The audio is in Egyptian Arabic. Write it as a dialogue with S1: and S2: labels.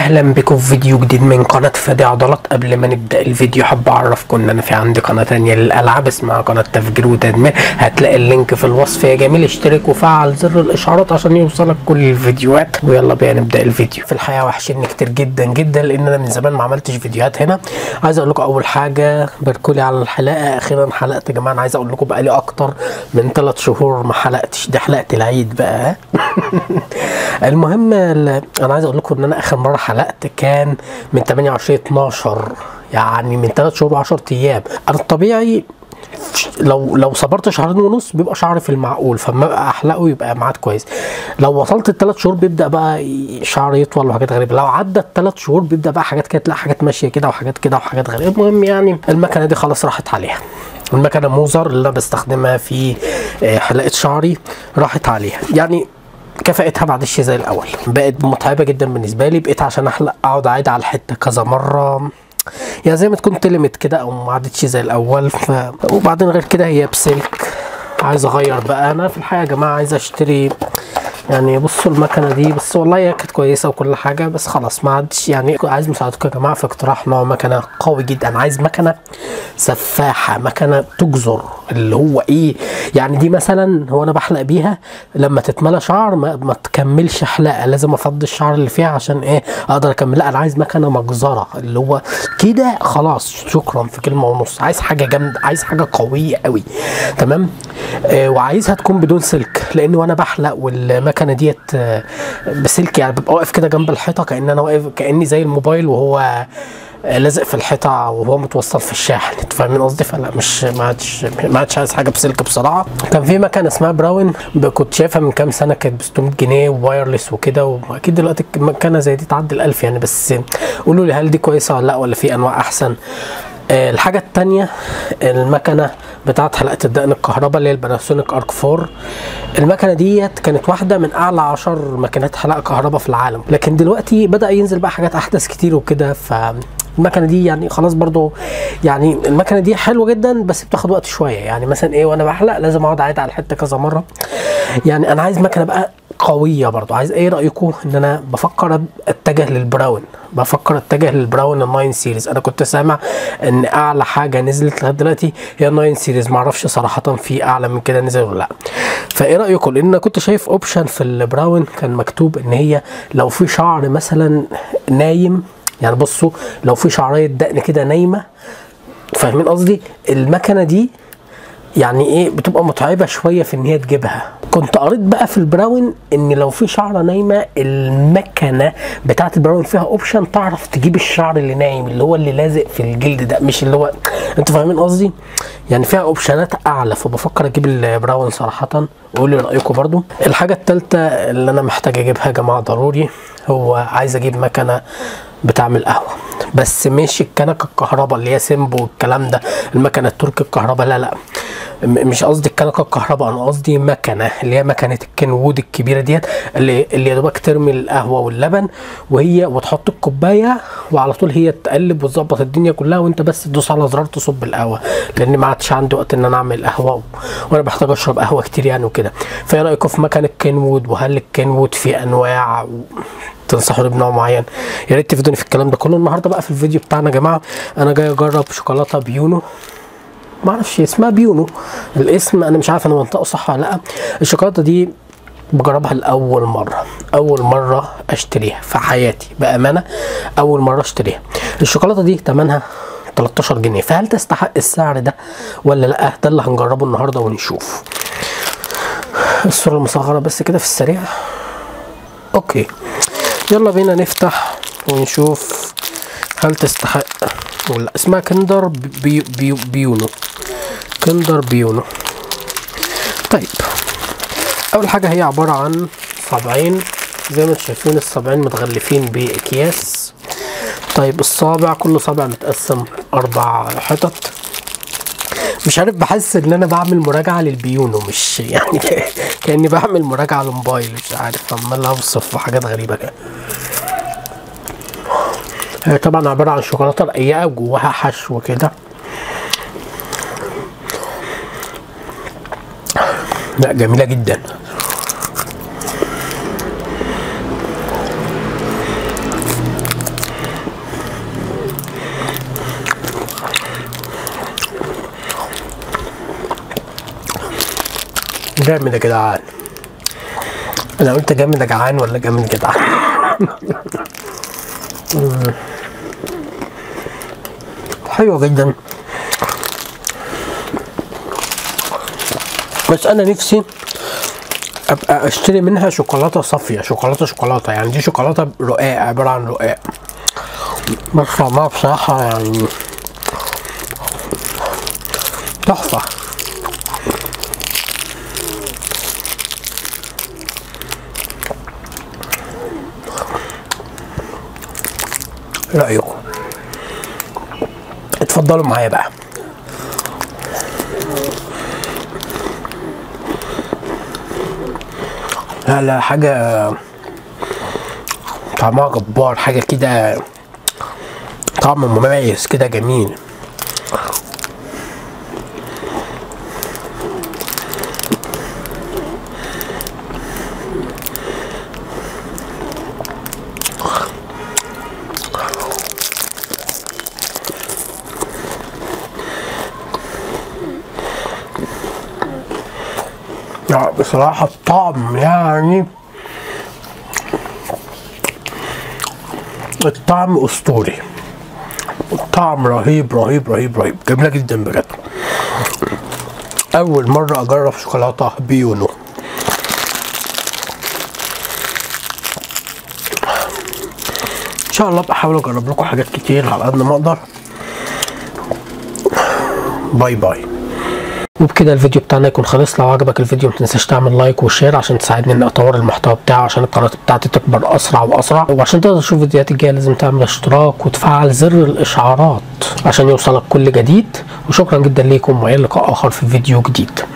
S1: اهلا بكم في فيديو جديد من قناه فادي عضلات قبل ما نبدا الفيديو حابب اعرفكم ان انا في عندي قناه تانية للالعاب اسمها قناه تفجير وتدمير هتلاقي اللينك في الوصف يا جميل اشترك وفعل زر الاشعارات عشان يوصلك كل الفيديوهات ويلا بينا نبدا الفيديو في الحقيقه وحشني كتير جدا جدا لان انا من زمان ما عملتش فيديوهات هنا عايز اقول لكم اول حاجه باركولي على الحلقه اخيرا حلقت يا جماعه انا عايز اقول لكم بقالي اكتر من ثلاث شهور ما حلقتش دي حلقه العيد بقى المهم ال- انا عايز اقول لكم ان انا اخر مره حلقت كان من 28 12 يعني من 3 شهور و10 ايام انا الطبيعي لو لو صبرت شهرين ونص بيبقى شعري في المعقول فما ابقى احلقه يبقى ميعاد كويس لو وصلت الثلاث شهور بيبدا بقى ي- شعري يطول وحاجات غريبه لو عدى الثلاث شهور بيبدا بقى حاجات كده تلاقي حاجات ماشيه كده وحاجات كده وحاجات غريبه المهم يعني المكنه دي خلاص راحت عليها المكنه موزر اللي انا بستخدمها في آه، حلاقه شعري راحت عليها يعني كفاءتها بعدش زي الاول بقت متعبه جدا بالنسبه لي بقيت عشان احلق اقعد اعيد على الحته كذا مره يعني زي ما تكون تلمت كده او ما عادتش زي الاول ف... وبعدين غير كده هي بسلك عايز اغير بقى انا في الحقيقه يا جماعه عايز اشتري يعني بصوا المكنه دي بس والله هي كانت كويسه وكل حاجه بس خلاص ما عادش يعني عايز مساعدتكم يا جماعه في اقتراح نوع مكنه قوي جدا انا عايز مكنه سفاحه مكنه تجزر اللي هو ايه يعني دي مثلا هو انا بحلق بيها لما تتملى شعر ما, ما تكملش حلقه لازم افضي الشعر اللي فيها عشان ايه اقدر اكمل لا انا عايز مكنه مجزره اللي هو كده خلاص شكرا في كلمه ونص عايز حاجه جامده عايز حاجه قويه قوي تمام آه وعايزها تكون بدون سلك لان وانا بحلق والمكنه ديت آه بسلك يعني ببقى واقف كده جنب الحيطه كان انا واقف كاني زي الموبايل وهو آه، لازق في الحيطه وهو متوصل في الشاحن انتوا فاهمين قصدي فلا مش ما عادش ما عادش عايز حاجه بسلك بصراحه كان في مكنه اسمها براون ب- كنت شايفها من كام سنه كانت ب 600 جنيه ووايرلس وكده واكيد دلوقتي مكنه زي دي تعدي ال 1000 يعني بس قولوا لي هل دي كويسه ولا لا ولا في انواع احسن آه، الحاجة التانية المكنة بتاعت حلقة الدقن الكهرباء اللي هي الباناسونيك ارك 4 المكنة ديت كانت واحدة من أعلى عشر ماكينات حلقة كهرباء في العالم لكن دلوقتي بدأ ينزل بقى حاجات أحدث كتير وكده ف المكنه دي يعني خلاص برضو يعني المكنه دي حلوه جدا بس بتاخد وقت شويه يعني مثلا ايه وانا بحلق لازم اقعد اعيد على الحته كذا مره يعني انا عايز مكنه بقى قويه برضو عايز ايه رايكم ان انا بفكر اتجه للبراون بفكر اتجه للبراون الناين سيريز انا كنت سامع ان اعلى حاجه نزلت لغايه دلوقتي هي الناين سيريز معرفش صراحه في اعلى من كده نزل ولا لا فايه رايكم لان انا كنت شايف اوبشن في البراون كان مكتوب ان هي لو في شعر مثلا نايم يعني بصوا لو في شعريه دقن كده نايمه فاهمين قصدي المكنه دي يعني ايه بتبقى متعبه شويه في ان هي تجيبها كنت قريت بقى في البراون ان لو في شعره نايمه المكنه بتاعت البراون فيها اوبشن تعرف تجيب الشعر اللي نايم اللي هو اللي لازق في الجلد ده مش اللي هو انتوا فاهمين قصدي يعني فيها اوبشنات اعلى فبفكر اجيب البراون صراحه وقولوا لي رايكم برضو الحاجه الثالثه اللي انا محتاج اجيبها يا جماعه ضروري هو عايز اجيب مكنه بتعمل قهوه بس مش الكنكه الكهرباء اللي هي سيمبو والكلام ده المكنه التركي الكهرباء لا لا م- مش قصدي الكنكه الكهرباء انا قصدي مكنه اللي هي مكنه الكنوود الكبيره ديت اللي اللي يا دوبك ترمي القهوه واللبن وهي وتحط الكوبايه وعلى طول هي تقلب وتظبط الدنيا كلها وانت بس تدوس على زرار تصب القهوه لان ما عادش عندي وقت ان انا اعمل قهوه و... وانا بحتاج اشرب قهوه كتير يعني وكده فايه رايكم في مكنه الكنوود وهل الكنوود في انواع و... تنصحوني بنوع معين يا ريت تفيدوني في الكلام ده كله النهارده بقى في الفيديو بتاعنا يا جماعه انا جاي اجرب شوكولاته بيونو ما اعرفش اسمها بيونو الاسم انا مش عارف انا منطقه صح ولا لا الشوكولاته دي بجربها لاول مره اول مره اشتريها في حياتي بامانه اول مره اشتريها الشوكولاته دي ثمنها 13 جنيه فهل تستحق السعر ده ولا لا ده اللي هنجربه النهارده ونشوف الصوره المصغره بس كده في السريع اوكي يلا بينا نفتح ونشوف هل تستحق ولا اسمها كندر بي بي بيونو كندر بيونو طيب اول حاجه هي عباره عن صابعين زي ما انتم شايفين الصابعين متغلفين باكياس طيب الصابع كل صابع متقسم اربع حتت مش عارف بحس ان انا بعمل مراجعه للبيونو مش يعني كاني بعمل مراجعه لموبايل مش عارف عمال اوصف في حاجات غريبه كده هي طبعا عباره عن شوكولاته رقيقه وجواها حشو كده لا جميله جدا جامد يا جدعان انا قلت جامد يا جدعان ولا جامد يا جدعان مم. حلوة جدا بس انا نفسي ابقى اشتري منها شوكولاته صافيه شوكولاته شوكولاته يعني دي شوكولاته رقاق عباره عن رقاق بس طعمها بصراحه يعني تحفه إيه رايكم اتفضلوا معايا بقى لا لا حاجة طعمها جبار حاجة كده طعم مميز كده جميل لا بصراحة الطعم يعني الطعم أسطوري الطعم رهيب رهيب رهيب رهيب جميلة جدا بجد أول مرة أجرب شوكولاتة بيونو إن شاء الله بحاول أجرب لكم حاجات كتير على قد ما أقدر باي باي وبكده الفيديو بتاعنا يكون خلص لو عجبك الفيديو متنساش تعمل لايك وشير عشان تساعدني ان اطور المحتوى بتاعي عشان القناه بتاعتي تكبر اسرع واسرع وعشان تقدر تشوف فيديوهاتي الجايه لازم تعمل اشتراك وتفعل زر الاشعارات عشان يوصلك كل جديد وشكرا جدا ليكم والى لقاء اخر في فيديو جديد